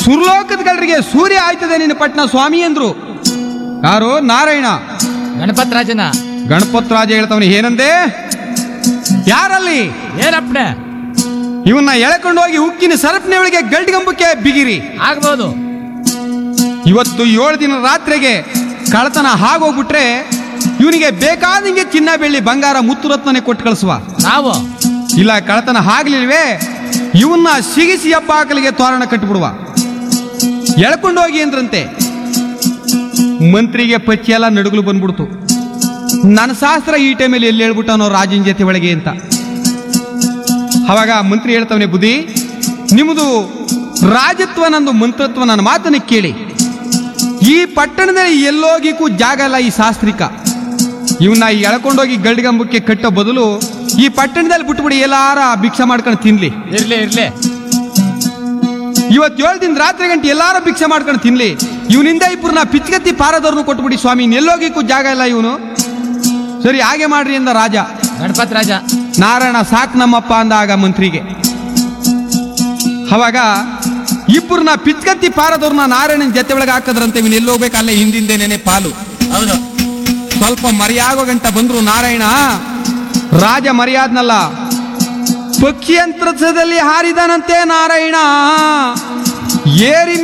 ಸುರ್ಲೋಕದಗಳಿಗೆ ಸೂರ್ಯ ಆಯ್ತದೆ ನಿನ್ನ ಪಟ್ನ ಸ್ವಾಮಿ ಅಂದ್ರು ಯಾರು ನಾರಾಯಣ ಗಣಪತ್ ರಾಜನ ಗಣಪತ್ ರಾಜ ಹೇಳ್ತವನಿ ಏನಂದೆ ಯಾರಲ್ಲಿ ಏನಪ್ಪಣೆ ಇವನ್ನ ಎಳ್ಕೊಂಡು ಹೋಗಿ ಉಕ್ಕಿನ ಸರಪನೆ ಒಳಗೆ ಗಲ್ಟಿಗಂಬಕ್ಕೆ ಬಿಗಿರಿ ಆಗ್ಬೋದು ಇವತ್ತು ಏಳು ದಿನ ರಾತ್ರಿಗೆ ಕಳತನ ಹಾಗೋಗ್ಬಿಟ್ರೆ ಇವನಿಗೆ ಬೇಕಾದಂಗೆ ಚಿನ್ನ ಬೆಳ್ಳಿ ಬಂಗಾರ ಮುತ್ತು ರತ್ನನೆ ಕೊಟ್ಟು ಕಳಿಸುವ ನಾವು ಇಲ್ಲ ಕಳತನ ಆಗ್ಲಿಲ್ವೇ ಇವನ್ನ ಸಿಗಿಸಿ ಹಬ್ಬ ಹಾಕಲಿಗೆ ತೋರಣ ಕಟ್ಟಿಬಿಡುವ ಎಳ್ಕೊಂಡು ಹೋಗಿ ಅಂದ್ರಂತೆ ಮಂತ್ರಿಗೆ ಪಚ್ಚಿ ಎಲ್ಲ ನಡುಗಲು ಬಂದ್ಬಿಡ್ತು ನನ್ನ ಶಾಸ್ತ್ರ ಈ ಟೈಮಲ್ಲಿ ಎಲ್ಲಿ ಹೇಳ್ಬಿಟ್ಟವನೋ ರಾಜನ ಜೊತೆ ಒಳಗೆ ಅಂತ ಅವಾಗ ಮಂತ್ರಿ ಹೇಳ್ತವನೆ ಬುದ್ಧಿ ನಿಮ್ಮದು ರಾಜತ್ವ ನಂದು ಮಂತ್ರತ್ವ ನನ್ನ ಮಾತನ್ನ ಕೇಳಿ ಈ ಪಟ್ಟಣದಲ್ಲಿ ಎಲ್ಲೋಗಿಕ್ಕೂ ಜಾಗ ಇಲ್ಲ ಈ ಶಾಸ್ತ್ರಿಕ ಇವನ್ನ ಎಳ್ಕೊಂಡೋಗಿ ಗಲ್ಡಿಗಂಬಕ್ಕೆ ಕಟ್ಟೋ ಬದಲು ಈ ಪಟ್ಟಣದಲ್ಲಿ ಬಿಟ್ಬಿಡಿ ಎಲ್ಲಾರ ಭಿಕ್ಷೆ ಮಾಡ್ಕೊಂಡು ತಿನ್ಲಿ ಇರ್ಲಿ ಇರ್ಲಿ ಇವತ್ತು ಏಳು ದಿನ ರಾತ್ರಿ ಗಂಟೆ ಎಲ್ಲಾರ ಭಿಕ್ಷೆ ಮಾಡ್ಕೊಂಡು ತಿನ್ಲಿ ಇವನಿಂದ ಇಬ್ಬರನ್ನ ಪಿಚ್ಕತ್ತಿ ಪಾರದವ್ರನ್ನು ಕೊಟ್ಬಿಡಿ ಸ್ವಾಮಿ ಎಲ್ಲೋಗಿಕ್ಕೂ ಜಾಗ ಇಲ್ಲ ಇವನು ಸರಿ ಹಾಗೆ ಮಾಡ್ರಿ ಅಂದ ರಾಜ ಗಣಪತ್ ರಾಜ ನಾರಾಯಣ ಸಾಕ್ ನಮ್ಮಪ್ಪ ಅಂದಾಗ ಮಂತ್ರಿಗೆ ಅವಾಗ ಇಬ್ಬರನ್ನ ಪಿಚ್ಕತ್ತಿ ಪಾರದವ್ರನ್ನ ನಾರಾಯಣನ ಜೊತೆ ಒಳಗೆ ಹಾಕದ್ರಂತೆ ಇವನ್ ಎಲ್ಲಿ ಹೋಗ್ಬೇಕು ಅಲ್ಲೇ ಹಿಂದಿಂದೇನೆ ಪಾಲು ಹೌದು ಸ್ವಲ್ಪ ಮರೆಯಾಗೋ ಗಂಟ ಬಂದ್ರು ನಾರಾಯಣ ರಾಜ ಮರ್ಯಾದ್ನಲ್ಲ ಪಕ್ಷಿ ಅಂತರದಲ್ಲಿ ಹಾರಿದನಂತೆ ನಾರಾಯಣ ಏರಿ